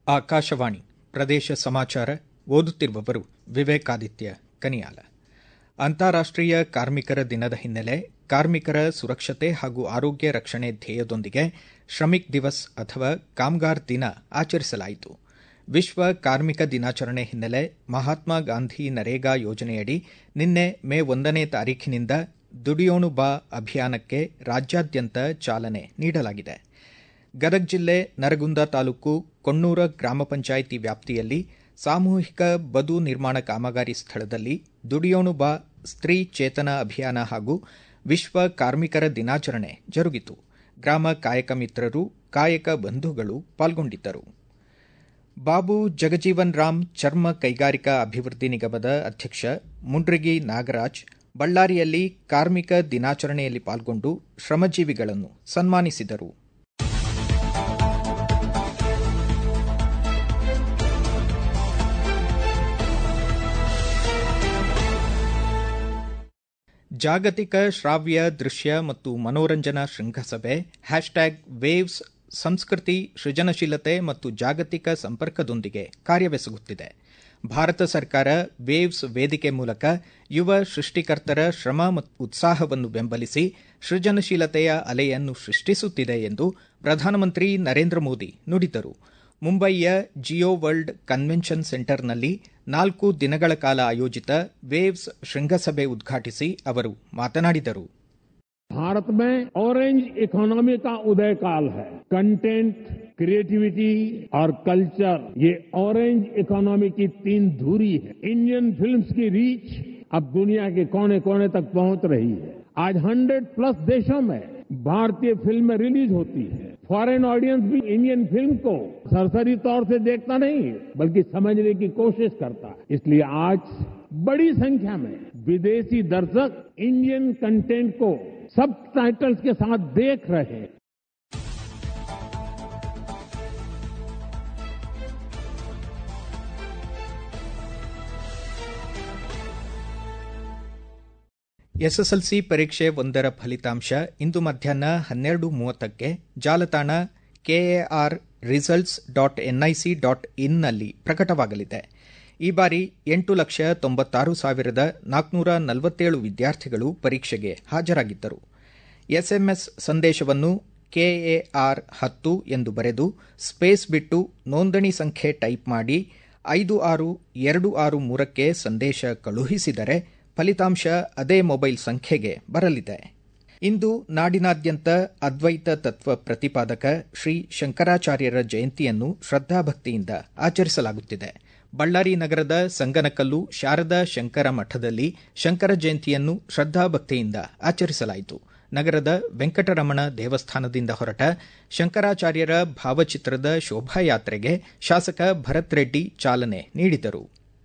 ಆಕಾಶವಾಣಿ ಪ್ರದೇಶ ಸಮಾಚಾರ ಓದುತ್ತಿರುವವರು ವಿವೇಕಾದಿತ್ಯ ಕನಿಯಾಲ ಅಂತಾರಾಷ್ಟೀಯ ಕಾರ್ಮಿಕರ ದಿನದ ಹಿನ್ನೆಲೆ ಕಾರ್ಮಿಕರ ಸುರಕ್ಷತೆ ಹಾಗೂ ಆರೋಗ್ಯ ರಕ್ಷಣೆ ಧ್ಯೇಯದೊಂದಿಗೆ ಶ್ರಮಿಕ್ ದಿವಸ್ ಅಥವಾ ಕಾಮ್ಗಾರ್ ದಿನ ಆಚರಿಸಲಾಯಿತು ವಿಶ್ವ ಕಾರ್ಮಿಕ ದಿನಾಚರಣೆ ಹಿನ್ನೆಲೆ ಮಹಾತ್ಮ ಗಾಂಧಿ ನರೇಗಾ ಯೋಜನೆಯಡಿ ನಿನ್ನೆ ಮೇ ಒಂದನೇ ತಾರೀಖಿನಿಂದ ದುಡಿಯೋಣು ಬಾ ಅಭಿಯಾನಕ್ಕೆ ರಾಜ್ಯಾದ್ಯಂತ ಚಾಲನೆ ನೀಡಲಾಗಿದೆ ಗದಗ ಜಿಲ್ಲೆ ನರಗುಂದ ತಾಲೂಕು ಕೊಣ್ಣೂರ ಗ್ರಾಮ ಪಂಚಾಯಿತಿ ವ್ಯಾಪ್ತಿಯಲ್ಲಿ ಸಾಮೂಹಿಕ ಬದು ನಿರ್ಮಾಣ ಕಾಮಗಾರಿ ಸ್ಥಳದಲ್ಲಿ ದುಡಿಯೋಣು ಬಾ ಸ್ತ್ರೀ ಚೇತನ ಅಭಿಯಾನ ಹಾಗೂ ವಿಶ್ವ ಕಾರ್ಮಿಕರ ದಿನಾಚರಣೆ ಜರುಗಿತು ಗ್ರಾಮ ಕಾಯಕ ಮಿತ್ರರು ಕಾಯಕ ಬಂಧುಗಳು ಪಾಲ್ಗೊಂಡಿದ್ದರು ಬಾಬು ಜಗಜೀವನ್ ರಾಮ್ ಚರ್ಮ ಕೈಗಾರಿಕಾ ಅಭಿವೃದ್ಧಿ ನಿಗಮದ ಅಧ್ಯಕ್ಷ ಮುಂಡ್ರಿಗಿ ನಾಗರಾಜ್ ಬಳ್ಳಾರಿಯಲ್ಲಿ ಕಾರ್ಮಿಕ ದಿನಾಚರಣೆಯಲ್ಲಿ ಪಾಲ್ಗೊಂಡು ಶ್ರಮಜೀವಿಗಳನ್ನು ಸನ್ಮಾನಿಸಿದರು ಜಾಗತಿಕ ಶ್ರಾವ್ಯ ದೃಶ್ಯ ಮತ್ತು ಮನೋರಂಜನಾ ಶೃಂಗಸಭೆ ಹ್ಯಾಶ್ಟ್ಯಾಗ್ ವೇವ್ಸ್ ಸಂಸ್ಕೃತಿ ಸೃಜನಶೀಲತೆ ಮತ್ತು ಜಾಗತಿಕ ಸಂಪರ್ಕದೊಂದಿಗೆ ಕಾರ್ಯವೆಸಗುತ್ತಿದೆ ಭಾರತ ಸರ್ಕಾರ ವೇವ್ಸ್ ವೇದಿಕೆ ಮೂಲಕ ಯುವ ಸೃಷ್ಟಿಕರ್ತರ ಶ್ರಮ ಮತ್ತು ಉತ್ಸಾಹವನ್ನು ಬೆಂಬಲಿಸಿ ಸೃಜನಶೀಲತೆಯ ಅಲೆಯನ್ನು ಸೃಷ್ಟಿಸುತ್ತಿದೆ ಎಂದು ಪ್ರಧಾನಮಂತ್ರಿ ನರೇಂದ್ರ ಮೋದಿ ನುಡಿದರು ಮುಂಬಯಿಯ ಜಿಯೋ ವರ್ಲ್ಡ್ ಕನ್ವೆನ್ಷನ್ ಸೆಂಟರ್ನಲ್ಲಿ ನಾಲ್ಕು ದಿನಗಳ ಕಾಲ ಆಯೋಜಿತ ವೇವ್ಸ್ ಶೃಂಗಸಭೆ ಉದ್ಘಾಟಿಸಿ ಅವರು ಮಾತನಾಡಿದರು भारत में ऑरेंज इकोनॉमी का उदय काल है कंटेंट क्रिएटिविटी और कल्चर ये ऑरेंज इकोनॉमी की तीन धुरी है इंडियन फिल्म्स की रीच अब दुनिया के कोने कोने तक पहुंच रही है आज 100 प्लस देशों में भारतीय फिल्में रिलीज होती है फॉरेन ऑडियंस भी इंडियन फिल्म को सरसरी तौर से देखता नहीं बल्कि समझने की कोशिश करता है इसलिए आज बड़ी संख्या में विदेशी दर्शक इंडियन कंटेंट को सब टाइटल्स के साथ देख रहे हैं ಎಸ್ಎಸ್ಎಲ್ಸಿ ಪರೀಕ್ಷೆ ಒಂದರ ಫಲಿತಾಂಶ ಇಂದು ಮಧ್ಯಾಹ್ನ ಹನ್ನೆರಡು ಮೂವತ್ತಕ್ಕೆ ಜಾಲತಾಣ KAR results dot NIC dot ಇನ್ನಲ್ಲಿ ಪ್ರಕಟವಾಗಲಿದೆ ಈ ಬಾರಿ ಎಂಟು ಲಕ್ಷ ತೊಂಬತ್ತಾರು ಸಾವಿರದ ನಾಲ್ಕುನೂರ ನಲವತ್ತೇಳು ವಿದ್ಯಾರ್ಥಿಗಳು ಪರೀಕ್ಷೆಗೆ ಹಾಜರಾಗಿದ್ದರು ಎಸ್ಎಂಎಸ್ ಸಂದೇಶವನ್ನು ಕೆಎಆರ್ ಹತ್ತು ಎಂದು ಬರೆದು ಸ್ಪೇಸ್ ಬಿಟ್ಟು ನೋಂದಣಿ ಸಂಖ್ಯೆ ಟೈಪ್ ಮಾಡಿ ಐದು ಆರು ಎರಡು ಆರು ಮೂರಕ್ಕೆ ಸಂದೇಶ ಕಳುಹಿಸಿದರೆ ಫಲಿತಾಂಶ ಅದೇ ಮೊಬೈಲ್ ಸಂಖ್ಯೆಗೆ ಬರಲಿದೆ ಇಂದು ನಾಡಿನಾದ್ಯಂತ ಅದ್ವೈತ ತತ್ವ ಪ್ರತಿಪಾದಕ ಶ್ರೀ ಶಂಕರಾಚಾರ್ಯರ ಜಯಂತಿಯನ್ನು ಶ್ರದ್ದಾಭಕ್ತಿಯಿಂದ ಆಚರಿಸಲಾಗುತ್ತಿದೆ ಬಳ್ಳಾರಿ ನಗರದ ಸಂಗನಕಲ್ಲು ಶಾರದಾ ಶಂಕರ ಮಠದಲ್ಲಿ ಶಂಕರ ಜಯಂತಿಯನ್ನು ಶ್ರದ್ದಾಭಕ್ತಿಯಿಂದ ಆಚರಿಸಲಾಯಿತು ನಗರದ ವೆಂಕಟರಮಣ ದೇವಸ್ಥಾನದಿಂದ ಹೊರಟ ಶಂಕರಾಚಾರ್ಯರ ಭಾವಚಿತ್ರದ ಶೋಭಾಯಾತ್ರೆಗೆ ಶಾಸಕ ಭರತ್ ರೆಡ್ಡಿ ಚಾಲನೆ ನೀಡಿದರು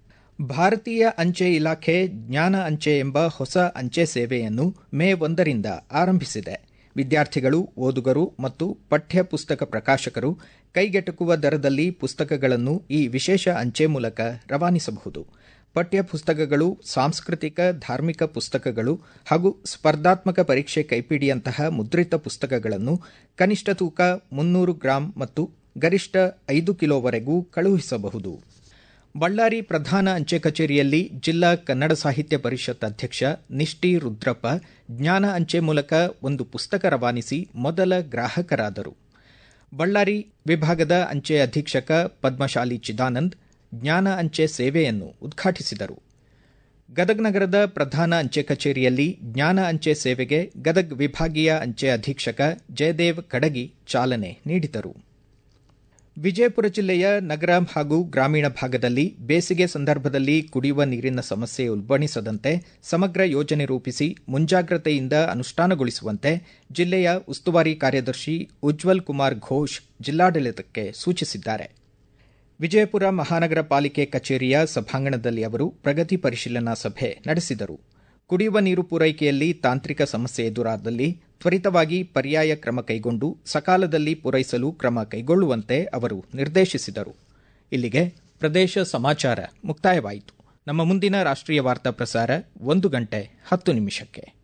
ಭಾರತೀಯ ಅಂಚೆ ಇಲಾಖೆ ಜ್ಞಾನ ಅಂಚೆ ಎಂಬ ಹೊಸ ಅಂಚೆ ಸೇವೆಯನ್ನು ಮೇ ಒಂದರಿಂದ ಆರಂಭಿಸಿದೆ ವಿದ್ಯಾರ್ಥಿಗಳು ಓದುಗರು ಮತ್ತು ಪಠ್ಯ ಪುಸ್ತಕ ಪ್ರಕಾಶಕರು ಕೈಗೆಟಕುವ ದರದಲ್ಲಿ ಪುಸ್ತಕಗಳನ್ನು ಈ ವಿಶೇಷ ಅಂಚೆ ಮೂಲಕ ರವಾನಿಸಬಹುದು ಪಠ್ಯ ಪುಸ್ತಕಗಳು ಸಾಂಸ್ಕೃತಿಕ ಧಾರ್ಮಿಕ ಪುಸ್ತಕಗಳು ಹಾಗೂ ಸ್ಪರ್ಧಾತ್ಮಕ ಪರೀಕ್ಷೆ ಕೈಪಿಡಿಯಂತಹ ಮುದ್ರಿತ ಪುಸ್ತಕಗಳನ್ನು ಕನಿಷ್ಠ ತೂಕ ಮುನ್ನೂರು ಗ್ರಾಂ ಮತ್ತು ಗರಿಷ್ಠ ಐದು ಕಿಲೋವರೆಗೂ ಕಳುಹಿಸಬಹುದು ಬಳ್ಳಾರಿ ಪ್ರಧಾನ ಅಂಚೆ ಕಚೇರಿಯಲ್ಲಿ ಜಿಲ್ಲಾ ಕನ್ನಡ ಸಾಹಿತ್ಯ ಪರಿಷತ್ ಅಧ್ಯಕ್ಷ ನಿಷ್ಠಿ ರುದ್ರಪ್ಪ ಜ್ಞಾನ ಅಂಚೆ ಮೂಲಕ ಒಂದು ಪುಸ್ತಕ ರವಾನಿಸಿ ಮೊದಲ ಗ್ರಾಹಕರಾದರು ಬಳ್ಳಾರಿ ವಿಭಾಗದ ಅಂಚೆ ಅಧೀಕ್ಷಕ ಪದ್ಮಶಾಲಿ ಚಿದಾನಂದ್ ಜ್ಞಾನ ಅಂಚೆ ಸೇವೆಯನ್ನು ಉದ್ಘಾಟಿಸಿದರು ಗದಗ ನಗರದ ಪ್ರಧಾನ ಅಂಚೆ ಕಚೇರಿಯಲ್ಲಿ ಜ್ಞಾನ ಅಂಚೆ ಸೇವೆಗೆ ಗದಗ್ ವಿಭಾಗೀಯ ಅಂಚೆ ಅಧೀಕ್ಷಕ ಜಯದೇವ್ ಕಡಗಿ ಚಾಲನೆ ನೀಡಿದರು ವಿಜಯಪುರ ಜಿಲ್ಲೆಯ ನಗರ ಹಾಗೂ ಗ್ರಾಮೀಣ ಭಾಗದಲ್ಲಿ ಬೇಸಿಗೆ ಸಂದರ್ಭದಲ್ಲಿ ಕುಡಿಯುವ ನೀರಿನ ಸಮಸ್ಯೆ ಉಲ್ಬಣಿಸದಂತೆ ಸಮಗ್ರ ಯೋಜನೆ ರೂಪಿಸಿ ಮುಂಜಾಗ್ರತೆಯಿಂದ ಅನುಷ್ಠಾನಗೊಳಿಸುವಂತೆ ಜಿಲ್ಲೆಯ ಉಸ್ತುವಾರಿ ಕಾರ್ಯದರ್ಶಿ ಉಜ್ವಲ್ ಕುಮಾರ್ ಘೋಷ್ ಜಿಲ್ಲಾಡಳಿತಕ್ಕೆ ಸೂಚಿಸಿದ್ದಾರೆ ವಿಜಯಪುರ ಮಹಾನಗರ ಪಾಲಿಕೆ ಕಚೇರಿಯ ಸಭಾಂಗಣದಲ್ಲಿ ಅವರು ಪ್ರಗತಿ ಪರಿಶೀಲನಾ ಸಭೆ ನಡೆಸಿದರು ಕುಡಿಯುವ ನೀರು ಪೂರೈಕೆಯಲ್ಲಿ ತಾಂತ್ರಿಕ ಸಮಸ್ಯೆ ಎದುರಾದಲ್ಲಿ ತ್ವರಿತವಾಗಿ ಪರ್ಯಾಯ ಕ್ರಮ ಕೈಗೊಂಡು ಸಕಾಲದಲ್ಲಿ ಪೂರೈಸಲು ಕ್ರಮ ಕೈಗೊಳ್ಳುವಂತೆ ಅವರು ನಿರ್ದೇಶಿಸಿದರು ಇಲ್ಲಿಗೆ ಪ್ರದೇಶ ಸಮಾಚಾರ ಮುಕ್ತಾಯವಾಯಿತು ನಮ್ಮ ಮುಂದಿನ ರಾಷ್ಟ್ರೀಯ ವಾರ್ತಾ ಪ್ರಸಾರ ಒಂದು ಗಂಟೆ ಹತ್ತು ನಿಮಿಷಕ್ಕೆ